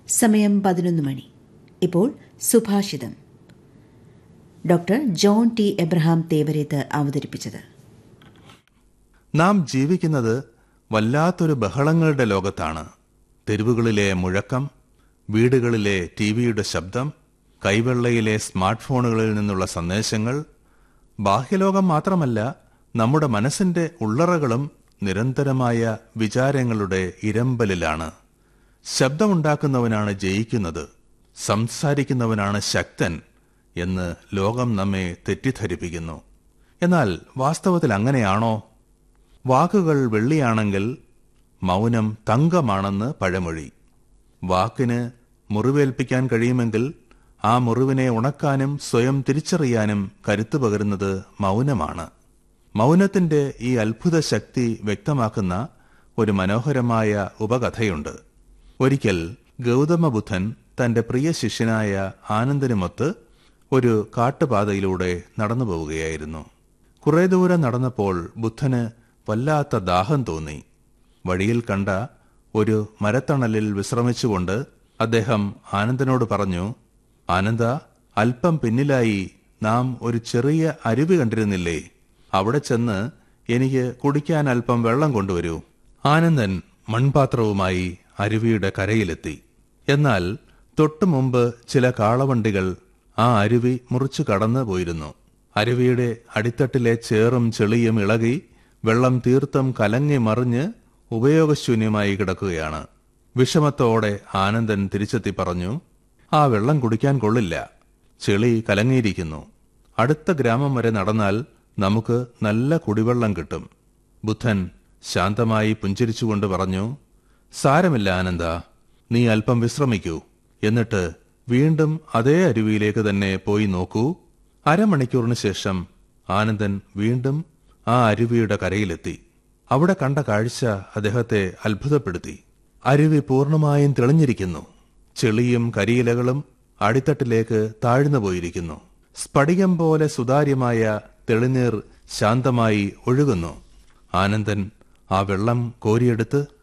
സമയം പതിനൊന്ന് മണി ഇപ്പോൾ സുഭാഷിതം ഡോക്ടർ ജോൺ ടി എബ്രഹാം തേവരേത്ത് അവതരിപ്പിച്ചത് നാം ജീവിക്കുന്നത് വല്ലാത്തൊരു ബഹളങ്ങളുടെ ലോകത്താണ് തെരുവുകളിലെ മുഴക്കം വീടുകളിലെ ടി വിയുടെ ശബ്ദം കൈവെള്ളയിലെ സ്മാർട്ട് ഫോണുകളിൽ നിന്നുള്ള സന്ദേശങ്ങൾ ബാഹ്യലോകം മാത്രമല്ല നമ്മുടെ മനസ്സിന്റെ ഉള്ളറകളും നിരന്തരമായ വിചാരങ്ങളുടെ ഇരമ്പലിലാണ് ശബ്ദമുണ്ടാക്കുന്നവനാണ് ജയിക്കുന്നത് സംസാരിക്കുന്നവനാണ് ശക്തൻ എന്ന് ലോകം നമ്മെ തെറ്റിദ്ധരിപ്പിക്കുന്നു എന്നാൽ വാസ്തവത്തിൽ അങ്ങനെയാണോ വാക്കുകൾ വെള്ളിയാണെങ്കിൽ മൗനം തങ്കമാണെന്ന് പഴമൊഴി വാക്കിന് മുറിവേൽപ്പിക്കാൻ കഴിയുമെങ്കിൽ ആ മുറിവിനെ ഉണക്കാനും സ്വയം തിരിച്ചറിയാനും കരുത്തു പകരുന്നത് മൗനമാണ് മൗനത്തിന്റെ ഈ അത്ഭുത ശക്തി വ്യക്തമാക്കുന്ന ഒരു മനോഹരമായ ഉപകഥയുണ്ട് ഒരിക്കൽ ഗൗതമ ബുദ്ധൻ തന്റെ പ്രിയ ശിഷ്യനായ ആനന്ദനുമൊത്ത് ഒരു കാട്ടുപാതയിലൂടെ നടന്നു പോവുകയായിരുന്നു കുറെ ദൂരം നടന്നപ്പോൾ ബുദ്ധന് വല്ലാത്ത ദാഹം തോന്നി വഴിയിൽ കണ്ട ഒരു മരത്തണലിൽ വിശ്രമിച്ചുകൊണ്ട് അദ്ദേഹം ആനന്ദനോട് പറഞ്ഞു ആനന്ദ അല്പം പിന്നിലായി നാം ഒരു ചെറിയ അരുവി കണ്ടിരുന്നില്ലേ അവിടെ ചെന്ന് എനിക്ക് കുടിക്കാൻ അല്പം വെള്ളം കൊണ്ടുവരൂ ആനന്ദൻ മൺപാത്രവുമായി അരുവിയുടെ കരയിലെത്തി എന്നാൽ തൊട്ടു മുമ്പ് ചില കാളവണ്ടികൾ ആ അരുവി മുറിച്ചു കടന്നു പോയിരുന്നു അരുവിയുടെ അടിത്തട്ടിലെ ചേറും ചെളിയും ഇളകി വെള്ളം തീർത്തും കലങ്ങി മറിഞ്ഞ് ഉപയോഗശൂന്യമായി കിടക്കുകയാണ് വിഷമത്തോടെ ആനന്ദൻ തിരിച്ചെത്തി പറഞ്ഞു ആ വെള്ളം കുടിക്കാൻ കൊള്ളില്ല ചെളി കലങ്ങിയിരിക്കുന്നു അടുത്ത ഗ്രാമം വരെ നടന്നാൽ നമുക്ക് നല്ല കുടിവെള്ളം കിട്ടും ബുദ്ധൻ ശാന്തമായി പുഞ്ചിരിച്ചുകൊണ്ട് പറഞ്ഞു സാരമില്ല ആനന്ദ നീ അല്പം വിശ്രമിക്കൂ എന്നിട്ട് വീണ്ടും അതേ അരുവിയിലേക്ക് തന്നെ പോയി നോക്കൂ അരമണിക്കൂറിന് ശേഷം ആനന്ദൻ വീണ്ടും ആ അരുവിയുടെ കരയിലെത്തി അവിടെ കണ്ട കാഴ്ച അദ്ദേഹത്തെ അത്ഭുതപ്പെടുത്തി അരുവി പൂർണ്ണമായും തെളിഞ്ഞിരിക്കുന്നു ചെളിയും കരിയിലകളും അടിത്തട്ടിലേക്ക് താഴ്ന്നു പോയിരിക്കുന്നു സ്ഫടികം പോലെ സുതാര്യമായ തെളിനീർ ശാന്തമായി ഒഴുകുന്നു ആനന്ദൻ ആ വെള്ളം കോരിയെടുത്ത്